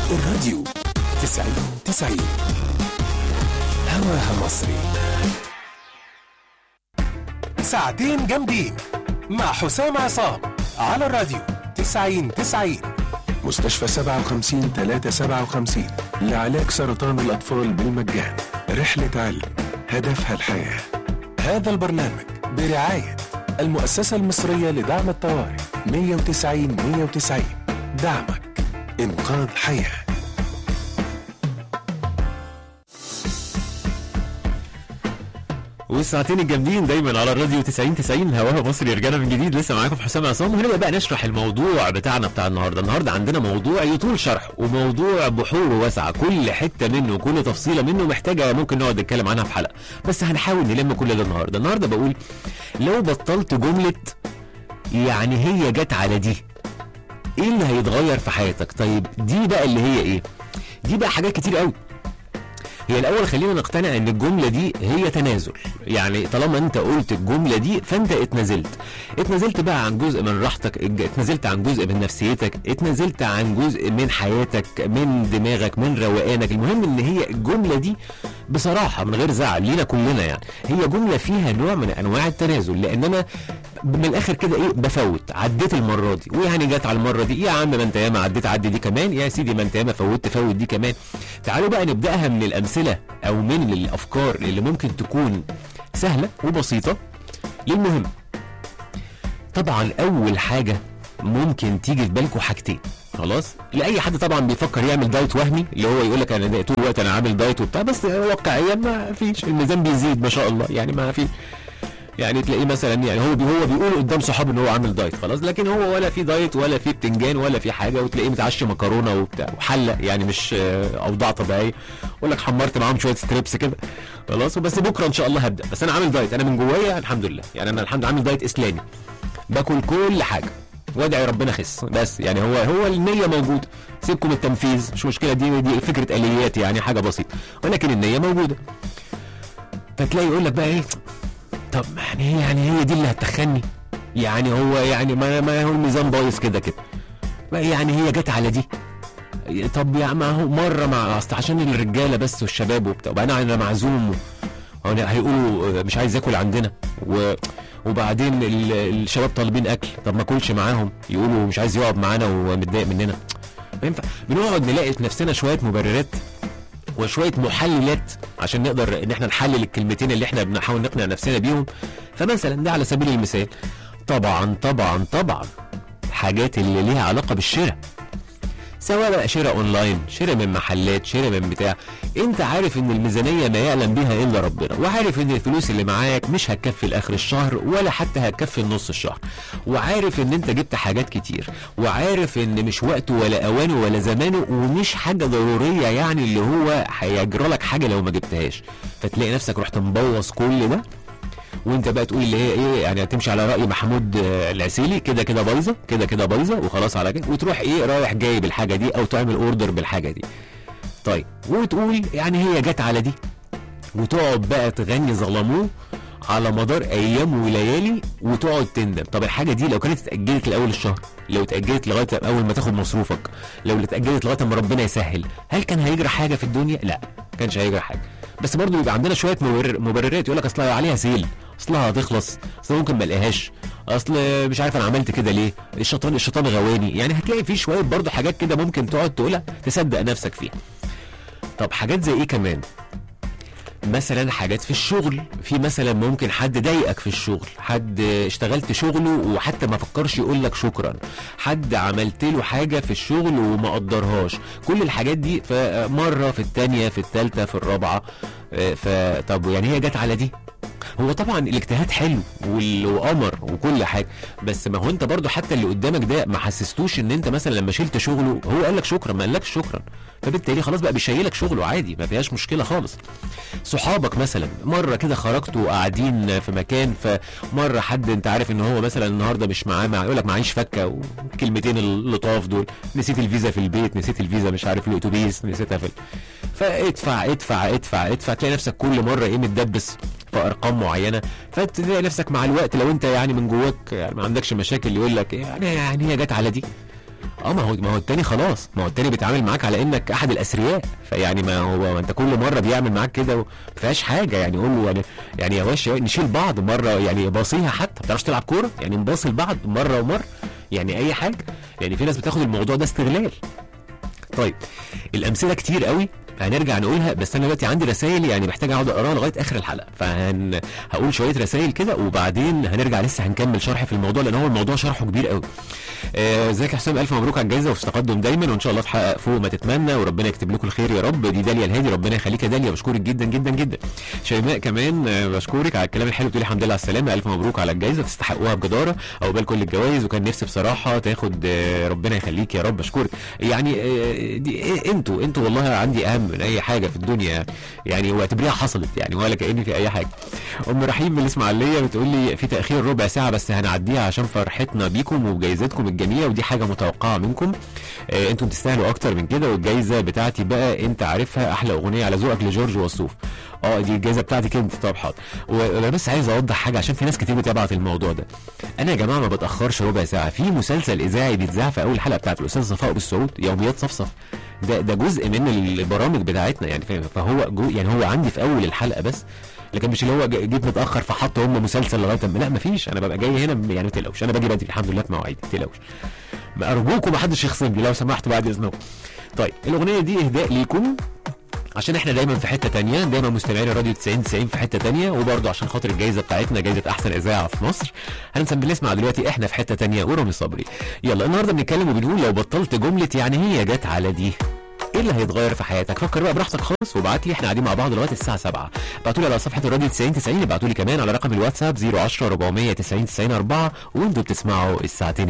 الراديو تسعين تسعين هواها مصري ساعتين جامدين مع حسام عصام على الراديو تسعين تسعين مستشفى سبعة وخمسين تلاتة سبعة وخمسين لعلاج سرطان الأطفال بالمجان رحلة علم هدفها الحياة هذا البرنامج برعاية المؤسسة المصرية لدعم الطوارئ 190 190 دعمك إنقاذ حياه والساعتين الجامدين دايما على الراديو 90 90 هواها مصري رجعنا من جديد لسه معاكم في حسام عصام وهنبدا بقى نشرح الموضوع بتاعنا بتاع النهارده النهارده عندنا موضوع يطول شرحه وموضوع بحوره واسعه كل حته منه وكل تفصيله منه محتاجه ممكن نقعد نتكلم عنها في حلقه بس هنحاول نلم كل ده النهارده النهارده بقول لو بطلت جمله يعني هي جت على دي ايه اللي هيتغير في حياتك طيب دي بقى اللي هي ايه دي بقى حاجات كتير قوي هي الاول خلينا نقتنع ان الجمله دي هي تنازل يعني طالما انت قلت الجمله دي فانت اتنازلت اتنازلت بقى عن جزء من راحتك اتنازلت عن جزء من نفسيتك اتنازلت عن جزء من حياتك من دماغك من روقانك المهم ان هي الجمله دي بصراحه من غير زعل لينا كلنا يعني هي جمله فيها نوع من انواع التنازل لان انا من الاخر كده ايه بفوت عديت المره دي ويعني جت على المره دي يا عم ما انت ياما عديت عدي دي كمان يا سيدي ما انت ياما فوتت فوت دي كمان تعالوا بقى نبداها من الامثله او من الافكار اللي ممكن تكون سهله وبسيطه للمهم طبعا اول حاجه ممكن تيجي في بالكم حاجتين خلاص لاي حد طبعا بيفكر يعمل دايت وهمي اللي هو يقول لك انا طول الوقت انا عامل دايت وبتاع بس واقعيا ما فيش الميزان بيزيد ما شاء الله يعني ما في يعني تلاقيه مثلا يعني هو بي هو بيقول قدام صحابه ان هو عامل دايت خلاص لكن هو ولا في دايت ولا في بتنجان ولا في حاجه وتلاقيه متعشي مكرونه وبتاع وحله يعني مش اوضاع طبيعيه يقول لك حمرت معاهم شويه ستريبس كده خلاص وبس بكره ان شاء الله هبدا بس انا عامل دايت انا من جوايا الحمد لله يعني انا الحمد عامل دايت اسلامي باكل كل حاجه وادعي ربنا خس بس يعني هو هو النيه موجوده سيبكم التنفيذ مش مشكله دي دي فكره اليات يعني حاجه بسيطه ولكن النيه موجوده فتلاقي يقول لك بقى ايه طب يعني هي يعني هي دي اللي هتخني يعني هو يعني ما, ما هو الميزان بايظ كده كده يعني هي جت على دي طب يا ما هو مره مع اصل عشان الرجاله بس والشباب وبتاع وبعدين انا معزوم هيقولوا مش عايز ياكل عندنا و وبعدين الشباب طالبين اكل طب ما اكلش معاهم يقولوا مش عايز يقعد معانا ومتضايق مننا ما ينفع بنقعد نلاقي في نفسنا شويه مبررات وشويه محللات عشان نقدر ان احنا نحلل الكلمتين اللي احنا بنحاول نقنع نفسنا بيهم فمثلا ده على سبيل المثال طبعا طبعا طبعا الحاجات اللي ليها علاقه بالشراء سواء بقى شراء اونلاين شراء من محلات شراء من بتاع انت عارف ان الميزانيه ما يعلم بها الا ربنا وعارف ان الفلوس اللي معاك مش هتكفي لاخر الشهر ولا حتى هتكفي نص الشهر وعارف ان انت جبت حاجات كتير وعارف ان مش وقته ولا اوانه ولا زمانه ومش حاجه ضروريه يعني اللي هو هيجرى لك حاجه لو ما جبتهاش فتلاقي نفسك رحت مبوظ كل ده وانت بقى تقول اللي هي ايه يعني هتمشي على راي محمود العسيلي كده كده بايظه كده كده بايظه وخلاص على كده وتروح ايه رايح جايب الحاجه دي او تعمل اوردر بالحاجه دي طيب وتقول يعني هي جت على دي وتقعد بقى تغني ظلموه على مدار ايام وليالي وتقعد تندم طب الحاجه دي لو كانت اتاجلت لاول الشهر لو اتاجلت لغايه اول ما تاخد مصروفك لو اتاجلت لغايه ما ربنا يسهل هل كان هيجرى حاجه في الدنيا لا كانش هيجرى حاجه بس برضه يبقى عندنا شويه مبرر مبررات يقول لك اصل عليها سيل اصلها هتخلص اصل ممكن ما الاقيهاش اصل مش عارف انا عملت كده ليه الشيطان الشيطان غواني يعني هتلاقي في شويه برضه حاجات كده ممكن تقعد تقولها تصدق نفسك فيها طب حاجات زي ايه كمان مثلا حاجات في الشغل في مثلا ممكن حد ضايقك في الشغل حد اشتغلت شغله وحتى ما فكرش يقول لك شكرا حد عملت له حاجه في الشغل وما قدرهاش كل الحاجات دي فمره في الثانيه في الثالثه في الرابعه فطب يعني هي جت على دي هو طبعا الاجتهاد حلو وامر وكل حاجه بس ما هو انت برضو حتى اللي قدامك ده ما حسستوش ان انت مثلا لما شلت شغله هو قال لك شكرا ما قالكش شكرا فبالتالي خلاص بقى بيشيلك شغله عادي ما فيهاش مشكله خالص صحابك مثلا مره كده خرجتوا قاعدين في مكان فمره حد انت عارف ان هو مثلا النهارده مش معاه مع يقول لك معيش فكه والكلمتين اللطاف دول نسيت الفيزا في البيت نسيت الفيزا مش عارف الاتوبيس نسيتها في فادفع ادفع ادفع ادفع تلاقي نفسك كل مره ايه متدبس في ارقام معينه فتلاقي نفسك مع الوقت لو انت يعني من جواك يعني ما عندكش مشاكل يقول لك يعني يعني هي جت على دي اه ما هو ما هو التاني خلاص ما هو التاني بيتعامل معاك على انك احد الاثرياء فيعني ما هو ما انت كل مره بيعمل معاك كده وما فيهاش حاجه يعني قول له يعني يعني يا باشا نشيل بعض مره يعني باصيها حتى ما بتعرفش تلعب كوره يعني نباصي لبعض مره ومره يعني اي حاجه يعني في ناس بتاخد الموضوع ده استغلال طيب الامثله كتير قوي هنرجع نقولها بس انا دلوقتي عندي رسائل يعني محتاج اقعد اقراها لغايه اخر الحلقه فهن هقول شويه رسائل كده وبعدين هنرجع لسه هنكمل شرح في الموضوع لان هو الموضوع شرحه كبير قوي آه، ازيك يا حسام الف مبروك على الجائزه وفي تقدم دايما وان شاء الله تحقق فوق ما تتمنى وربنا يكتب لكم الخير يا رب دي داليا الهادي ربنا يخليك يا داليا بشكرك جدا جدا جدا شيماء كمان آه، بشكرك على الكلام الحلو بتقولي الحمد لله على السلامه الف مبروك على الجائزه تستحقوها بجداره عقبال كل الجوائز وكان نفسي بصراحه تاخد آه، ربنا يخليك يا رب اشكرك يعني آه، دي إيه انتوا انتوا والله عندي اهم من اي حاجه في الدنيا يعني واعتبريها حصلت يعني ولا كاني في اي حاجه ام رحيم من الاسماعيليه بتقول لي في تاخير ربع ساعه بس هنعديها عشان فرحتنا بيكم وبجائزتكم الجميله ودي حاجه متوقعه منكم آه انتم تستاهلوا اكتر من كده والجائزه بتاعتي بقى انت عارفها احلى اغنيه على ذوقك لجورج وسوف اه دي الجائزه بتاعتك انت طب حاضر وانا بس عايز اوضح حاجه عشان في ناس كتير بتبعت الموضوع ده انا يا جماعه ما بتاخرش ربع ساعه في مسلسل اذاعي بيتذاع في اول حلقه بتاعت الاستاذ صفاء بالسعود يوميات صفصف ده ده جزء من البرامج بتاعتنا يعني فاهم فهو جو يعني هو عندي في اول الحلقه بس لكن مش اللي هو ج- جيت متاخر فحطوا هم مسلسل لغايه ما لا مفيش انا ببقى جاي هنا يعني ما تقلقوش انا باجي بدري الحمد لله في مواعيدي ما تقلقوش ما ارجوكم ما حدش يخصمني لو سمحتوا بعد اذنكم طيب الاغنيه دي اهداء ليكم عشان احنا دايما في حته تانية دايما مستمعين الراديو 90 90 في حته تانية وبرضه عشان خاطر الجائزه بتاعتنا جائزه احسن اذاعه في مصر هنسمي بنسمع دلوقتي احنا في حته تانية ورامي صبري يلا النهارده بنتكلم وبنقول لو بطلت جمله يعني هي جت على دي ايه اللي هيتغير في حياتك فكر بقى براحتك خالص وابعت لي احنا قاعدين مع بعض لغايه الساعه 7 ابعتوا لي على صفحه الراديو 90 90 ابعتوا لي كمان على رقم الواتساب 010 490 90 4 وانتوا بتسمعوا الساعتين